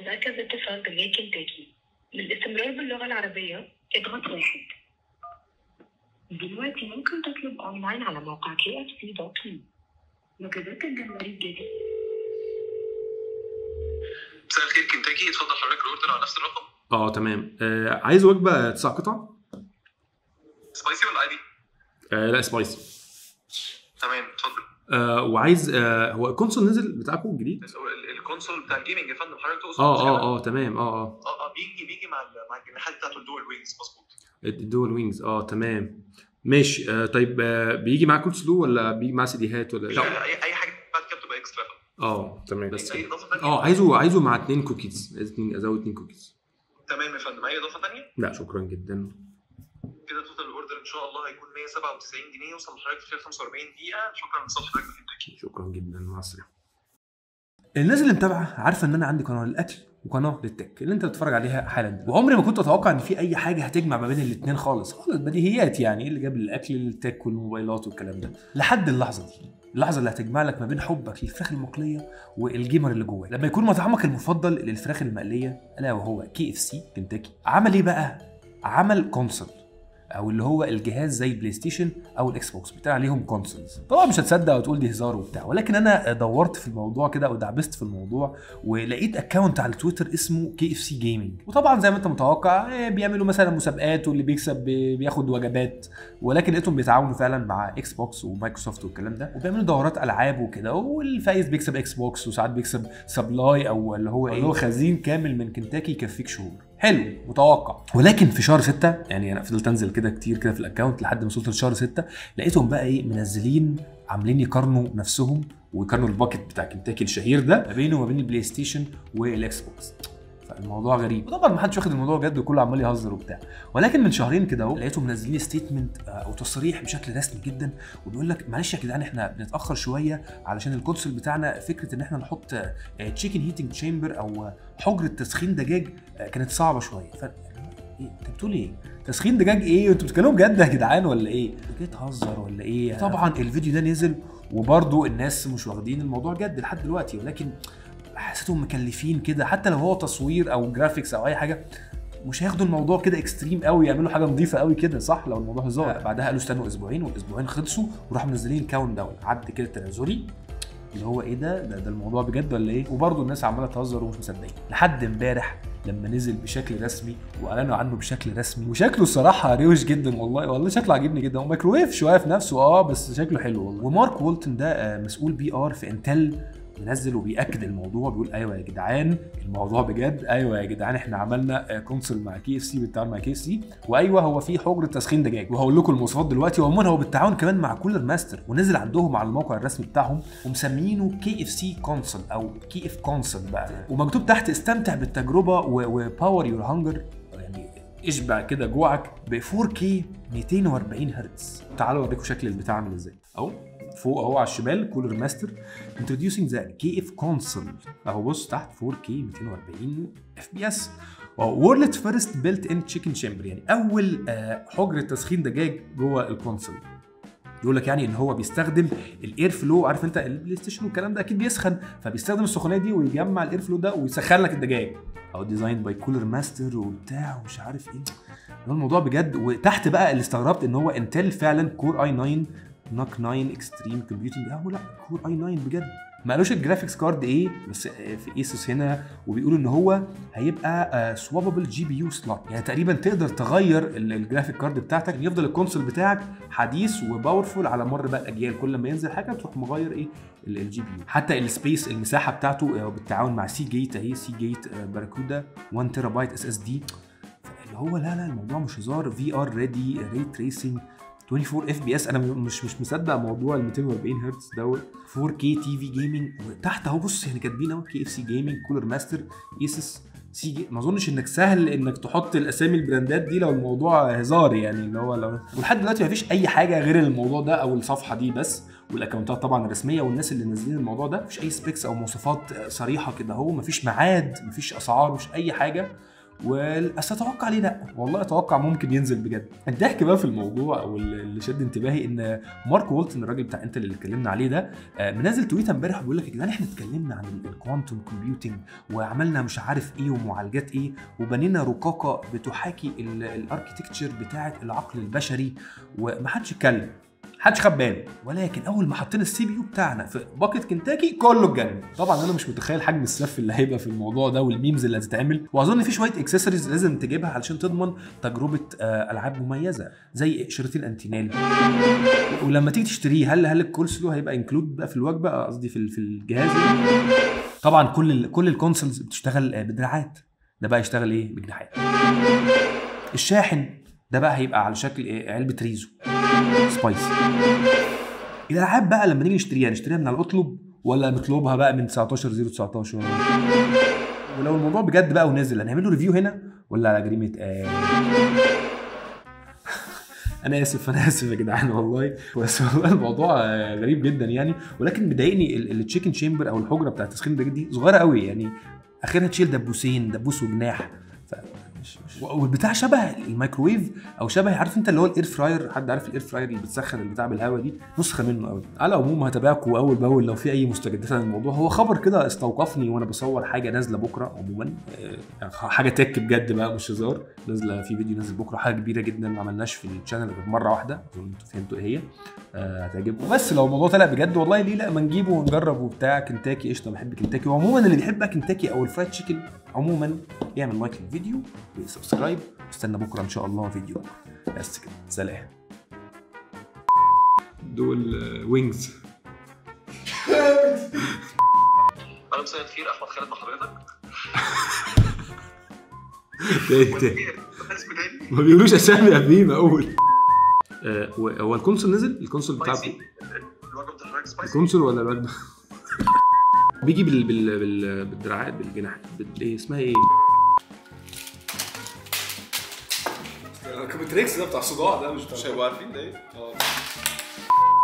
مركز اتصال بنية كنتاكي للاستمرار باللغة العربية اضغط واحد دلوقتي ممكن تطلب اونلاين على موقع kfc.me وكذلك الجمبري الجديد مساء الخير كنتاكي اتفضل حضرتك الاوردر على نفس الرقم اه تمام آه عايز وجبه تسع قطع سبايسي ولا عادي؟ آه لا سبايسي تمام اتفضل آه وعايز آه هو الكونسول نزل بتاعكم الجديد ال- الكونسول بتاع الجيمنج يا فندم حضرتك تقصد اه مش اه كده؟ اه تمام اه اه اه اه بيجي بيجي مع ال- مع الجناحات بتاعته الدول وينجز مظبوط الدول وينجز اه تمام ماشي آه طيب آه بيجي معاه كول سلو ولا بيجي معاه سيديهات ولا لا لا اي اي حاجه بعد كده بتبقى اكسترا اه تمام بس اي كده. اضافه ثانيه اه عايزه عايزه مع اتنين كوكيز عايز اتنين ازود اتنين كوكيز تمام يا فندم اي اضافه ثانيه لا شكرا جدا كده توتال الاوردر ان شاء الله هيكون 197 جنيه يوصل لحضرتك في خلال 45 دقيقه شكرا لاتصال حضرتك بكنتاكي شكرا جدا مع السلامه الناس اللي متابعه عارفه ان انا عندي قناه للاكل وقناه للتك اللي انت بتتفرج عليها حالا دي. وعمري ما كنت اتوقع ان في اي حاجه هتجمع ما بين الاثنين خالص خالص بديهيات يعني ايه اللي جاب الاكل للتك والموبايلات والكلام ده لحد اللحظه دي اللحظه اللي هتجمع لك ما بين حبك للفراخ المقليه والجيمر اللي جواك لما يكون مطعمك المفضل للفراخ المقليه الا وهو كي اف سي كنتاكي عمل ايه بقى عمل كونسول او اللي هو الجهاز زي بلاي ستيشن او الاكس بوكس بتاع عليهم كونسولز طبعا مش هتصدق وتقول دي هزار وبتاع ولكن انا دورت في الموضوع كده ودعبست في الموضوع ولقيت اكونت على تويتر اسمه كي اف سي جيمنج وطبعا زي ما انت متوقع إيه، بيعملوا مثلا مسابقات واللي بيكسب بي- بياخد وجبات ولكن لقيتهم بيتعاونوا فعلا مع اكس بوكس ومايكروسوفت والكلام ده وبيعملوا دورات العاب وكده والفايز بيكسب اكس بوكس وساعات بيكسب سبلاي او اللي هو ايه اللي هو خزين كامل من كنتاكي يكفيك شهور حلو متوقع ولكن في شهر 6 يعني انا فضلت انزل كده كتير كده في الاكونت لحد ما وصلت لشهر 6 لقيتهم بقى ايه منزلين عاملين يقارنوا نفسهم ويقارنوا الباكت بتاع كنتاكي الشهير ده ما بينه وما بين البلاي ستيشن والاكس بوكس فالموضوع غريب وطبعا ما حدش واخد الموضوع جد وكله عمال يهزر وبتاع ولكن من شهرين كده اهو لقيتهم منزلين ستيتمنت او تصريح بشكل رسمي جدا وبيقول لك معلش يا جدعان احنا بنتاخر شويه علشان الكونسول بتاعنا فكره ان احنا نحط تشيكن هيتنج تشامبر او حجره تسخين دجاج آه، كانت صعبه شويه ف ايه انت بتقول ايه؟ تسخين دجاج ايه؟ انتوا بتتكلموا بجد يا جدعان ولا ايه؟ انت جاي تهزر ولا ايه؟ طبعا الفيديو ده نزل وبرضه الناس مش واخدين الموضوع جد لحد دلوقتي ولكن حسيتهم مكلفين كده حتى لو هو تصوير او جرافيكس او اي حاجه مش هياخدوا الموضوع كده اكستريم قوي يعملوا حاجه نظيفه قوي كده صح لو الموضوع هزار بعدها قالوا استنوا اسبوعين والاسبوعين خلصوا وراحوا منزلين كاونت داون عد كده تنازلي اللي هو ايه ده ده, ده الموضوع بجد ولا ايه وبرضه الناس عماله تهزر ومش مصدقين لحد امبارح لما نزل بشكل رسمي واعلنوا عنه بشكل رسمي وشكله الصراحه روش جدا والله والله شكله عاجبني جدا هو مايكرويف شويه في نفسه اه بس شكله حلو والله ومارك وولتن ده آه، مسؤول بي ار في انتل منزل وبياكد الموضوع بيقول ايوه يا جدعان الموضوع بجد ايوه يا جدعان احنا عملنا كونسول مع كي اف سي بالتعاون مع كي اف سي وايوه هو في حجره تسخين دجاج وهقول لكم المواصفات دلوقتي وعموما هو بالتعاون كمان مع كولر ماستر ونزل عندهم على الموقع الرسمي بتاعهم ومسمينه كي اف سي كونسول او كي اف كونسول بقى ومكتوب تحت استمتع بالتجربه وباور يور هانجر يعني اشبع كده جوعك ب 4K 240 هرتز تعالوا اوريكم شكل البتاع عامل ازاي اهو فوق اهو على الشمال كولر ماستر introducing the KF console اهو بص تحت 4K 240 اف بي اس وورلد فيرست بيلت ان تشيكن شامبر يعني اول آه، حجره تسخين دجاج جوه الكونسول يقول لك يعني ان هو بيستخدم الاير فلو عارف انت البلاي ستيشن والكلام ده اكيد بيسخن فبيستخدم السخونيه دي ويجمع الاير فلو ده ويسخن لك الدجاج او ديزاين باي كولر ماستر وبتاع ومش عارف ايه هو الموضوع بجد وتحت بقى اللي استغربت ان هو انتل فعلا كور اي 9 نوك 9 اكستريم كومبيوتنج اهو لا كور اي 9 بجد ما قالوش الجرافيكس كارد ايه بس في ايسوس هنا وبيقولوا ان هو هيبقى سواببل جي بي يو سلوت يعني تقريبا تقدر تغير ال- الجرافيك كارد بتاعتك يفضل الكونسول بتاعك حديث وباورفول على مر بقى الاجيال كل ما ينزل حاجه تروح مغير ايه الجي بي يو حتى السبيس المساحه بتاعته آه، بالتعاون مع سي جيت اهي سي جيت باراكودا 1 تيرا بايت اس اس دي اللي هو لا لا الموضوع مش هزار في ار ريدي ري تريسنج 24 اف بي اس انا مش مش مصدق موضوع ال 240 هرتز دوت 4 كي تي في جيمنج وتحت اهو بص يعني كاتبين اهو كي اف سي جيمنج كولر ماستر ايسس سي جي ما اظنش انك سهل انك تحط الاسامي البراندات دي لو الموضوع هزار يعني اللي هو لو ولحد دلوقتي ما فيش اي حاجه غير الموضوع ده او الصفحه دي بس والاكونتات طبعا الرسميه والناس اللي نازلين الموضوع ده مفيش اي سبيكس او مواصفات صريحه كده اهو مفيش ميعاد مفيش اسعار مش اي حاجه بس اتوقع ليه لا والله اتوقع ممكن ينزل بجد الضحك بقى في الموضوع او اللي شد انتباهي ان مارك وولتن الراجل بتاع انتل اللي اتكلمنا عليه ده آه، منزل تويته امبارح بيقول لك يا جدعان احنا اتكلمنا عن الكوانتم كومبيوتنج وعملنا مش عارف ايه ومعالجات ايه وبنينا رقاقه بتحاكي الاركتكتشر بتاعه العقل البشري ومحدش اتكلم محدش خد باله ولكن اول ما حطينا السي بي يو بتاعنا في باكت كنتاكي كله اتجنن طبعا انا مش متخيل حجم السف اللي هيبقى في الموضوع ده والميمز اللي هتتعمل واظن في شويه اكسسوارز لازم تجيبها علشان تضمن تجربه آه، العاب مميزه زي شريط الانتينال ولما تيجي تشتريه هل هل الكول سلو هيبقى انكلود بقى في الوجبه آه، قصدي في ال- في الجهاز طبعا كل ال كل الكونسولز بتشتغل آه، بدراعات ده بقى يشتغل ايه بجناحات الشاحن ده بقى هيبقى على شكل إيه؟ علبه ريزو سبايس الالعاب بقى لما نيجي نشتريها نشتريها من على الاطلب ولا نطلبها بقى من 19 0 19 ولو الموضوع بجد بقى ونازل هنعمل له ريفيو هنا ولا على جريمه آه انا اسف انا اسف يا جدعان والله بس والله الموضوع آه، غريب جدا يعني ولكن مضايقني التشيكن تشامبر او الحجره بتاعت تسخين الدجاج دي صغيره قوي يعني اخرها تشيل دبوسين دبوس وجناح ف- مش مش والبتاع شبه الميكروويف او شبه عارف انت اللي هو الاير فراير حد عارف الاير فراير اللي بتسخن البتاع بالهواء دي نسخه منه قوي على العموم هتابعكم اول باول لو في اي مستجدات عن الموضوع هو خبر كده استوقفني وانا بصور حاجه نازله بكره عموما آه، حاجه تك بجد بقى مش هزار نازله في فيديو نازل بكره حاجه كبيره جدا ما عملناش في الشانل غير مره واحده اظن انتوا فهمتوا ايه هي آه، هتعجبكم بس لو الموضوع طلع بجد والله ليه لا ما نجيبه ونجرب وبتاع كنتاكي قشطه بحب كنتاكي وعموما اللي بيحب بقى كنتاكي او الفرايد تشيكن عموما يعمل لايك للفيديو وسبسكرايب استنى بكره ان شاء الله فيديو بس كده سلام دول وينجز انا مساء الخير احمد خالد مع حضرتك تاني تاني اسمه تاني ما بيقولوش اسامي يا حبيبي اقول آه، هو هو الكونسول نزل الكونسول بتاعكم سبايسي الوجبه بتاع حضرتك سبايسي الكونسول ولا الوجبه بيجي بال بال بال بالدراعات بالجناح بال- ايه اسمها ايه كومنتريكس ده بتاع صداع ده مش مش هيبقوا عارفين ده ايه؟